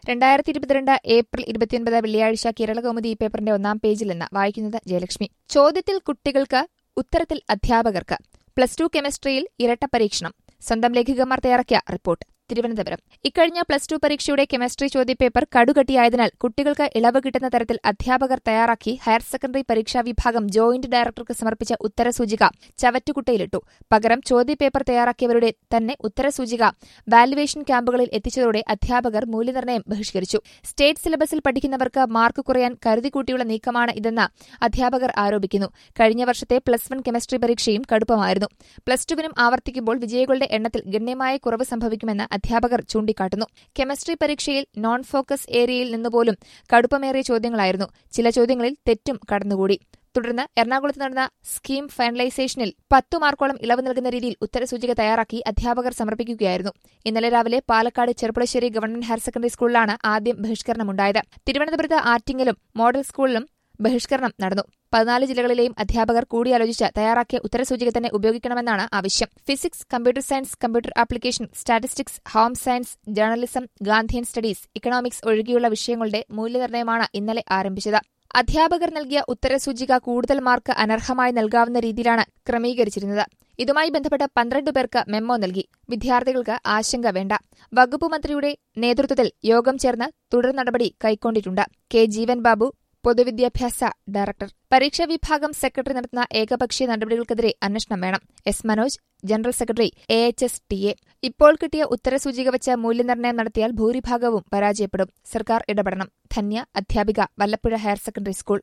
രണ്ടായിരത്തി ഇരുപത്തിരണ്ട് ഏപ്രിൽ ഇരുപത്തിയൊൻപത് വെള്ളിയാഴ്ച കേരളകൗമുദി ഈ പേപ്പറിന്റെ ഒന്നാം പേജിൽ നിന്ന് വായിക്കുന്നത് ജയലക്ഷ്മി ചോദ്യത്തിൽ കുട്ടികൾക്ക് ഉത്തരത്തിൽ അധ്യാപകർക്ക് പ്ലസ് ടു കെമിസ്ട്രിയിൽ ഇരട്ട പരീക്ഷണം സ്വന്തം ലേഖകന്മാർ തയ്യാറാക്കിയ റിപ്പോർട്ട് തിരുവനന്തപുരം ഇക്കഴിഞ്ഞ പ്ലസ് ടു പരീക്ഷയുടെ കെമിസ്ട്രി ചോദ്യപേപ്പർ കടുകട്ടിയായതിനാൽ കുട്ടികൾക്ക് ഇളവ് കിട്ടുന്ന തരത്തിൽ അധ്യാപകർ തയ്യാറാക്കി ഹയർ സെക്കൻഡറി പരീക്ഷാ വിഭാഗം ജോയിന്റ് ഡയറക്ടർക്ക് സമർപ്പിച്ച ഉത്തരസൂചിക ചവറ്റുകുട്ടയിലിട്ടു പകരം ചോദ്യപേപ്പർ തയ്യാറാക്കിയവരുടെ തന്നെ ഉത്തരസൂചിക വാലുവേഷൻ ക്യാമ്പുകളിൽ എത്തിച്ചതോടെ അധ്യാപകർ മൂല്യനിർണ്ണയം ബഹിഷ്കരിച്ചു സ്റ്റേറ്റ് സിലബസിൽ പഠിക്കുന്നവർക്ക് മാർക്ക് കുറയാൻ കരുതിക്കൂട്ടിയുള്ള നീക്കമാണ് ഇതെന്ന് അധ്യാപകർ ആരോപിക്കുന്നു കഴിഞ്ഞ വർഷത്തെ പ്ലസ് വൺ കെമിസ്ട്രി പരീക്ഷയും കടുപ്പമായിരുന്നു പ്ലസ് ടുവിനും ആവർത്തിക്കുമ്പോൾ വിജയികളുടെ എണ്ണത്തിൽ ഗണ്യമായ കുറവ് സംഭവിക്കുമെന്ന് അധ്യാപകർ ചൂണ്ടിക്കാട്ടുന്നു കെമിസ്ട്രി പരീക്ഷയിൽ നോൺ ഫോക്കസ് ഏരിയയിൽ നിന്നുപോലും കടുപ്പമേറിയ ചോദ്യങ്ങളായിരുന്നു ചില ചോദ്യങ്ങളിൽ തെറ്റും കടന്നുകൂടി തുടർന്ന് എറണാകുളത്ത് നടന്ന സ്കീം ഫൈനലൈസേഷനിൽ പത്തു മാർക്കോളം ഇളവ് നൽകുന്ന രീതിയിൽ ഉത്തരസൂചിക തയ്യാറാക്കി അധ്യാപകർ സമർപ്പിക്കുകയായിരുന്നു ഇന്നലെ രാവിലെ Palakkad Cherpulassery government higher secondary സ്കൂളിലാണ് ആദ്യം ബഹിഷ്കരണമുണ്ടായത് തിരുവനന്തപുരത്ത് ആറ്റിങ്ങലും മോഡൽ സ്കൂളിലും ബഹിഷ്കരണം നടന്നു പതിനാല് ജില്ലകളിലെയും അധ്യാപകർ കൂടിയാലോചിച്ച് തയ്യാറാക്കിയ ഉത്തരസൂചിക തന്നെ ഉപയോഗിക്കണമെന്നാണ് ആവശ്യം physics computer science computer application statistics home science journalism Gandhian studies economics ഒഴികെയുള്ള വിഷയങ്ങളുടെ മൂല്യനിർണ്ണയമാണ് ഇന്നലെ ആരംഭിച്ചത് അധ്യാപകർ നൽകിയ ഉത്തരസൂചിക കൂടുതൽ മാർക്ക് അനർഹമായി നൽകാവുന്ന രീതിയിലാണ് ക്രമീകരിച്ചിരുന്നത് ഇതുമായി ബന്ധപ്പെട്ട് പന്ത്രണ്ട് പേർക്ക് മെമ്മോ നൽകി വിദ്യാർത്ഥികൾക്ക് ആശങ്ക വേണ്ട വകുപ്പ് മന്ത്രിയുടെ നേതൃത്വത്തിൽ യോഗം ചേർന്ന് തുടർ നടപടി കൈക്കൊണ്ടിട്ടുണ്ട് കെ ജീവൻ ബാബു പൊതുവിദ്യാഭ്യാസ ഡയറക്ടർ പരീക്ഷാ വിഭാഗം സെക്രട്ടറി നടത്തുന്ന ഏകപക്ഷീയ നടപടികൾക്കെതിരെ അന്വേഷണം വേണം S Manoj general secretary A H S T A ഇപ്പോൾ കിട്ടിയ ഉത്തരസൂചിക വെച്ച് മൂല്യനിർണ്ണയം നടത്തിയാൽ ഭൂരിഭാഗവും പരാജയപ്പെടും സർക്കാർ ഇടപെടണം ധന്യ അധ്യാപിക വല്ലപ്പുഴ ഹയർ സെക്കൻഡറി സ്കൂൾ